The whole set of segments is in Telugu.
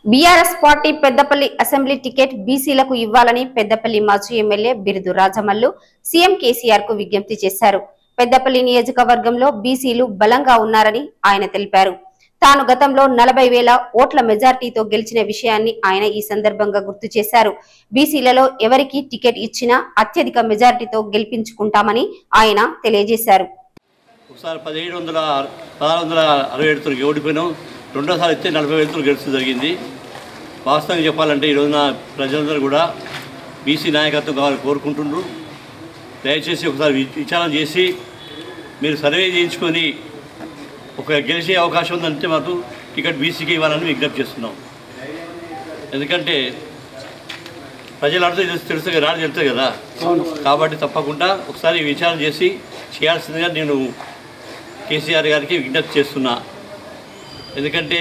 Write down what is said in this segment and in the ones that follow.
BRS party Peddapalli assembly ticket బీసీలకు ఇవ్వాలని పెద్దపల్లి మాజీ ఎమ్మెల్యే బిరుదు రాజమల్లు సీఎం కేసీఆర్ కు విజ్ఞప్తి చేశారు పెద్దపల్లి నియోజకవర్గంలో బీసీలు బలంగా ఉన్నారని ఆయన తెలిపారు తాను గతంలో నలభై వేల ఓట్ల మెజార్టీతో గెలిచిన విషయాన్ని ఆయన ఈ సందర్భంగా గుర్తు చేశారు బీసీలలో ఎవరికి టికెట్ ఇచ్చినా అత్యధిక మెజార్టీతో గెలిపించుకుంటామని ఆయన తెలియజేశారు ఒకసారి పదిహేడు వందల పదహారు వందల అరవై ఏడుతో ఓడిపోయినాం రెండోసారి ఇస్తే నలభై వేలతో గెలుస్తూ జరిగింది వాస్తవంగా చెప్పాలంటే ఈ రోజున ప్రజలందరూ కూడా బీసీ నాయకత్వం కావాలని కోరుకుంటుండ్రు దయచేసి ఒకసారి వి- విచారణ చేసి మీరు సర్వే చేయించుకొని ఒక గెలిచే అవకాశం ఉందంటే మాకు టికెట్ బీసీకి ఇవ్వాలని విజ్ఞప్తి చేస్తున్నాం ఎందుకంటే ప్రజలందరూ తెలుసు తెలుసు కదా రాడు తెలుస్తుంది కదా కాబట్టి తప్పకుండా ఒకసారి విచారణ చేసి చేయాల్సిందిగా నేను కేసీఆర్ గారికి విజ్ఞప్తి చేస్తున్నా ఎందుకంటే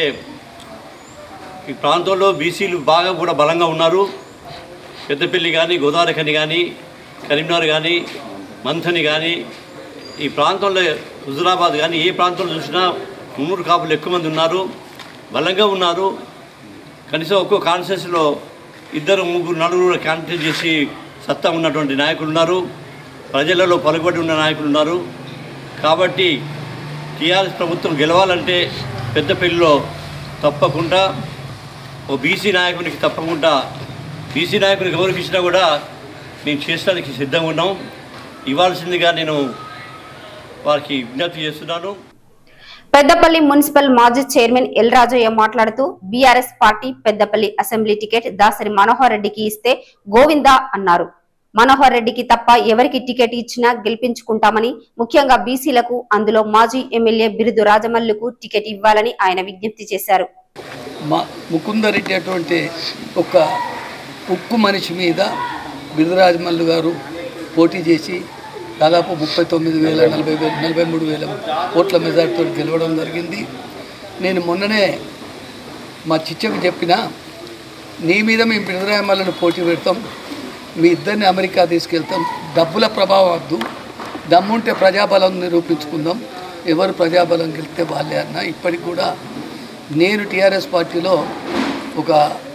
ఈ ప్రాంతంలో బీసీలు బాగా కూడా బలంగా ఉన్నారు పెద్దపల్లి కానీ గోదావరి ఖని కానీ కరీంనగర్ కానీ మంథని కానీ ఈ ప్రాంతంలో హుజురాబాద్ కానీ ఏ ప్రాంతంలో చూసినా మున్నూరు కాపులు ఎక్కువ మంది ఉన్నారు బలంగా ఉన్నారు కనీసం ఒక్కో కాన్స్టిట్యూన్సీలో ఇద్దరు ముగ్గురు నలుగురు క్యాండిడేట్ చేసి సత్తా ఉన్నటువంటి నాయకులు ఉన్నారు ప్రజలలో పలుకుబడి ఉన్న నాయకులు ఉన్నారు కాబట్టి టీఆర్ఎస్ ప్రభుత్వం గెలవాలంటే పెద్దపల్లిలో తప్పకుండా ఓ బీసీ నాయకునికి తప్పకుండా బీసీ నాయకునికి ఎవరికి ఇచ్చినా కూడా మేము చేసడానికి సిద్ధంగా ఉన్నాం ఇవ్వాల్సిందిగా నేను వారికి విజ్ఞప్తి చేస్తున్నాను పెద్దపల్లి మున్సిపల్ మాజీ చైర్మన్ ఎల్ రాజయ్య మాట్లాడుతూ BRS party Peddapalli assembly ticket Dasari Manohar రెడ్డికి ఇస్తే గోవిందా అన్నారు మనోహర్ రెడ్డికి తప్ప ఎవరికి టికెట్ ఇచ్చినా గెలిపించుకుంటామని ముఖ్యంగా బీసీలకు అందులో మాజీ ఎమ్మెల్యే బిరుదు రాజమల్లుకు టికెట్ ఇవ్వాలని ఆయన విజ్ఞప్తి చేశారు మా ముకుందరెడ్డి అటువంటి ఒక ఉక్కు మనిషి మీద బిరుదరాజమల్లు గారు పోటీ చేసి దాదాపు ముప్పై తొమ్మిది వేల నలభై వేల నలభై మూడు వేల ఓట్ల మెజార్టీతో గెలవడం జరిగింది నేను మొన్ననే మా చిచ్చకు చెప్పిన నీ మీద మేము బిరుదరాజమల్లను పోటీ పెడతాం మీ ఇద్దరిని అమెరికా తీసుకెళ్తాం డబ్బుల ప్రభావం వద్దు దమ్ముంటే ప్రజాబలం నిరూపించుకుందాం ఎవరు ప్రజాబలం గెలిస్తే వాళ్ళే అన్న ఇప్పటికి కూడా నేను టీఆర్ఎస్ పార్టీలో ఒక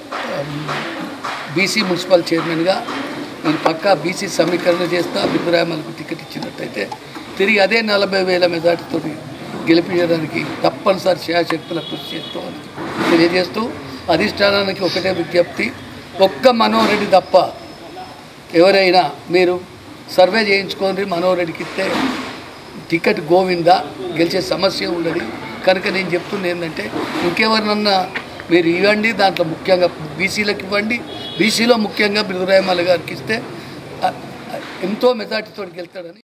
బీసీ మున్సిపల్ చైర్మన్గా నేను పక్కా బీసీ సమీకరణ చేస్తా బిబ్బరాయమలకు టికెట్ ఇచ్చినట్టయితే తిరిగి అదే నలభై వేల మెజార్టీతో గెలిపించడానికి తప్పనిసరి శాశక్తుల కృషి చేస్తామని తెలియజేస్తూ అధిష్టానానికి ఒకటే విజ్ఞప్తి ఒక్క మనోహరెడ్డి తప్ప ఎవరైనా మీరు సర్వే చేయించుకొని మనోహరెడ్డికి ఇస్తే టికెట్ గోవిందా గెలిచే సమస్య ఉండదు కనుక నేను చెప్తుంది ఏంటంటే ఇంకెవరినన్నా మీరు ఇవ్వండి దాంట్లో ముఖ్యంగా బీసీలకు ఇవ్వండి బీసీలో ముఖ్యంగా బిరుదరాయమల్ల గారికి ఇస్తే ఆ, ఆ, ఎంతో మెజార్టీతో గెలుతాడని